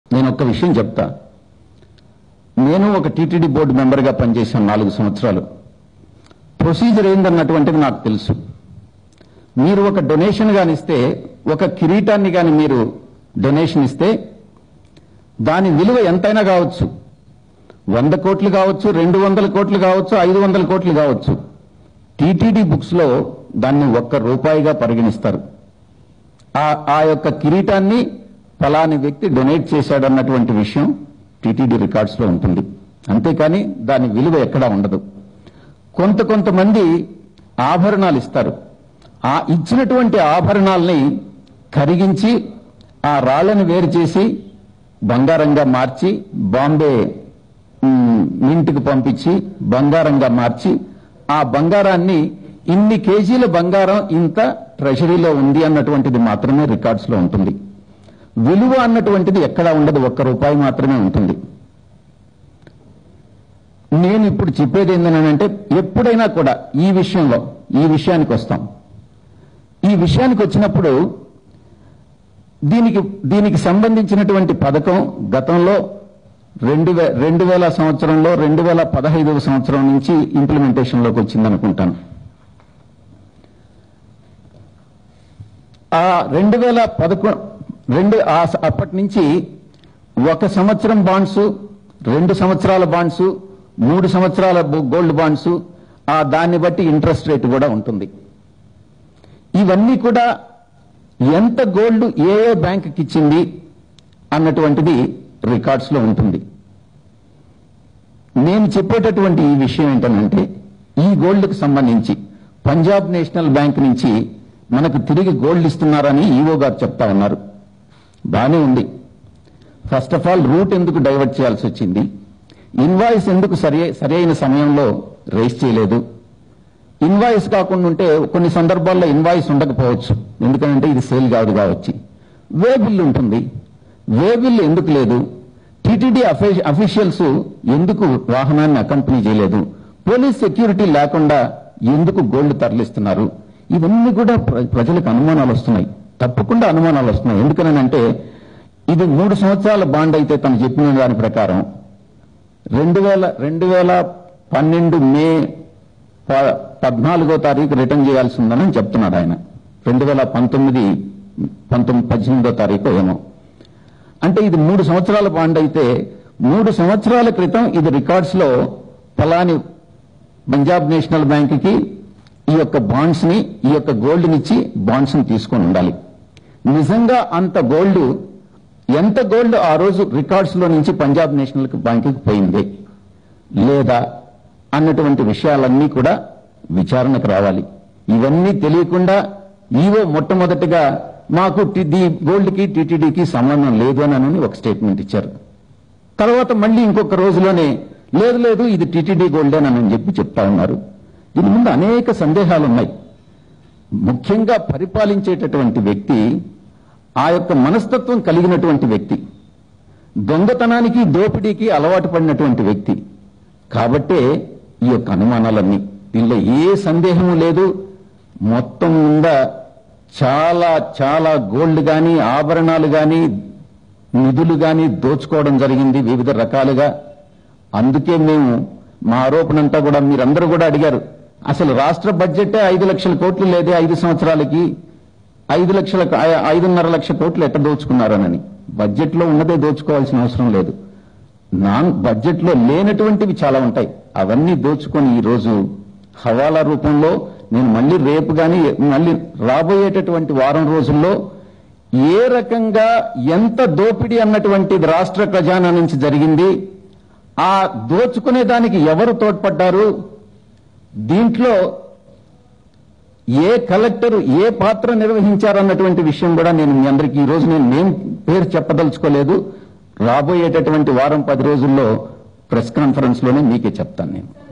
నేను ఒక్క విషయం చెప్తా నేను ఒక టీటీడీ బోర్డు మెంబర్గా పనిచేశాను నాలుగు సంవత్సరాలు ప్రొసీజర్ ఏందన్నటువంటిది నాకు తెలుసు మీరు ఒక డొనేషన్ కానీ ఇస్తే ఒక కిరీటాన్ని కానీ మీరు డొనేషన్ ఇస్తే దాని విలువ ఎంతైనా కావచ్చు వంద కోట్లు కావచ్చు రెండు వందల కోట్లు కావచ్చు ఐదు వందల కోట్లు కావచ్చు టీటీడీ బుక్స్ లో దాన్ని ఒక్క రూపాయిగా పరిగణిస్తారు ఆ ఆ యొక్క కిరీటాన్ని ఫలాని వ్యక్తి డొనేట్ చేశాడన్నటువంటి విషయం టీటీడీ రికార్డ్స్ లో ఉంటుంది అంతేకాని దాని విలువ ఎక్కడా ఉండదు కొంత కొంతమంది ఆభరణాలు ఇస్తారు ఆ ఇచ్చినటువంటి ఆభరణాల్ని కరిగించి ఆ రాళ్లను వేరు చేసి బంగారంగా మార్చి బాంబే మ్, మింట్కి పంపించి బంగారంగా మార్చి ఆ బంగారాన్ని ఇన్ని కేజీల బంగారం ఇంత ట్రెషరీలో ఉంది అన్నటువంటిది మాత్రమే రికార్డ్స్ లో ఉంటుంది విలువ అన్నటువంటిది ఎక్కడా ఉండదు ఒక్క రూపాయి మాత్రమే ఉంటుంది నేను ఇప్పుడు చెప్పేది ఏంటంటే ఎప్పుడైనా కూడా ఈ విషయంలో ఈ విషయానికి వస్తాం ఈ విషయానికి వచ్చినప్పుడు దీనికి దీనికి సంబంధించినటువంటి పథకం గతంలో రెండు వే రెండు వేల సంవత్సరంలో రెండు వేల పదహైదవ సంవత్సరం నుంచి ఇంప్లిమెంటేషన్లోకి వచ్చిందనుకుంటాను ఆ రెండు వేల పదకొ రెండు ఆ స- అప్పటి నుంచి ఒక సంవత్సరం బాండ్స్ రెండు సంవత్సరాల బాండ్స్ మూడు సంవత్సరాల బు- గోల్డ్ బాండ్స్ ఆ దాన్ని బట్టి ఇంట్రెస్ట్ రేట్ కూడా ఉంటుంది ఇవన్నీ కూడా ఎంత గోల్డ్ ఏ ఏ బ్యాంకుకి ఇచ్చింది అన్నటువంటిది రికార్డ్స్ లో ఉంటుంది నేను చెప్పేటటువంటి ఈ విషయం ఏంటంటే ఈ గోల్డ్కి సంబంధించి పంజాబ్ నేషనల్ బ్యాంక్ నుంచి మనకు తిరిగి గోల్డ్ ఇస్తున్నారని ఈవో గారు చెప్తా ఉన్నారు బానే ఉంది ఫస్ట్ ఆఫ్ ఆల్ రూట్ ఎందుకు డైవర్ట్ చేయాల్సి వచ్చింది ఇన్వాయిస్ ఎందుకు సరి సరైన సమయంలో రేస్ చేయలేదు ఇన్వాయిస్ కాకుండా ఉంటే కొన్ని సందర్భాల్లో ఇన్వాయిస్ ఉండకపోవచ్చు ఎందుకంటే ఇది సేల్ కాదు కావచ్చు వే బిల్ ఉంటుంది వే బిల్ ఎందుకు లేదు టీటీడీ అఫీషియల్స్ ఎందుకు వాహనాన్ని అకంపెనీ చేయలేదు పోలీస్ సెక్యూరిటీ లేకుండా ఎందుకు గోల్డ్ తరలిస్తున్నారు ఇవన్నీ కూడా ప్ర- ప్రజలకు అనుమానాలు వస్తున్నాయి తప్పకుండా అనుమానాలు వస్తున్నాయి ఎందుకనంటే ఇది మూడు సంవత్సరాల బాండ్ అయితే తను చెప్పిన దాని ప్రకారం రెండు వేల రెండు వేల పన్నెండు మే ప- పద్నాలుగో తారీఖు రిటర్న్ చేయాల్సి ఉందని చెప్తున్నాడు ఆయన రెండు వేల పంతొమ్మిది పంతొమ్మిది పద్దెనిమిదో తారీఖు ఏమో అంటే ఇది మూడు సంవత్సరాల బాండ్ అయితే మూడు సంవత్సరాల క్రితం ఇది రికార్డ్స్ లో ఫలాని పంజాబ్ నేషనల్ బ్యాంకుకి ఈ యొక్క బాండ్స్ ని ఈ యొక్క గోల్డ్ నిచ్చి బాండ్స్ ని తీసుకొని ఉండాలి నిజంగా అంత గోల్డ్ ఎంత గోల్డ్ ఆ రోజు రికార్డ్స్ లో నుంచి పంజాబ్ నేషనల్ బ్యాంకుకి పోయింది లేదా అన్నటువంటి విషయాలన్నీ కూడా విచారణకు రావాలి ఇవన్నీ తెలియకుండా ఈవో మొట్టమొదటిగా మాకు టి- ది గోల్డ్కి టీటీడీకి సంబంధం లేదు అని అని ఒక స్టేట్మెంట్ ఇచ్చారు తర్వాత మళ్ళీ ఇంకొక రోజులోనే లేదు లేదు ఇది టీటీడీ గోల్డేనని చెప్పి చెప్తా ఉన్నారు దీని ముందు అనేక సందేహాలు ఉన్నాయి ముఖ్యంగా పరిపాలించేటటువంటి వ్యక్తి ఆ యొక్క మనస్తత్వం కలిగినటువంటి వ్యక్తి దొంగతనానికి దోపిడీకి అలవాటు పడినటువంటి వ్యక్తి కాబట్టే ఈ యొక్క అనుమానాలన్నీ దీనిలో ఏ సందేహము లేదు మొత్తం మీద చాలా చాలా గోల్డ్ గాని ఆభరణాలు గాని నిధులు గాని దోచుకోవడం జరిగింది వివిధ రకాలుగా అందుకే మేము మా ఆరోపణ అంతా కూడా మీరందరూ కూడా అడిగారు అసలు రాష్ట్ర బడ్జెటే ఐదు లక్షల కోట్లు లేదే ఐదు సంవత్సరాలకి ఐదు లక్షల ఐ- ఐదున్నర లక్ష కోట్లు ఎట్ట దోచుకున్నారనని బడ్జెట్ లో ఉన్నదే దోచుకోవాల్సిన అవసరం లేదు నాన్ బడ్జెట్ లో లేనటువంటివి చాలా ఉంటాయి అవన్నీ దోచుకొని ఈ రోజు హవాలా రూపంలో నేను మళ్ళీ రేపు గాని మళ్ళీ రాబోయేటటువంటి వారం రోజుల్లో ఏ రకంగా ఎంత దోపిడీ అన్నటువంటిది రాష్ట్ర ఖజానా నుంచి జరిగింది ఆ దోచుకునే దానికి ఎవరు తోడ్పడ్డారు దీంట్లో ఏ కలెక్టర్ ఏ పాత్ర నిర్వహించారన్నటువంటి విషయం కూడా నేను మీ అందరికీ ఈ రోజు నేను నేమ్ పేరు చెప్పదలుచుకోలేదు రాబోయేటటువంటి వారం పది రోజుల్లో ప్రెస్ కాన్ఫరెన్స్ లోనే మీకే చెప్తాను నేను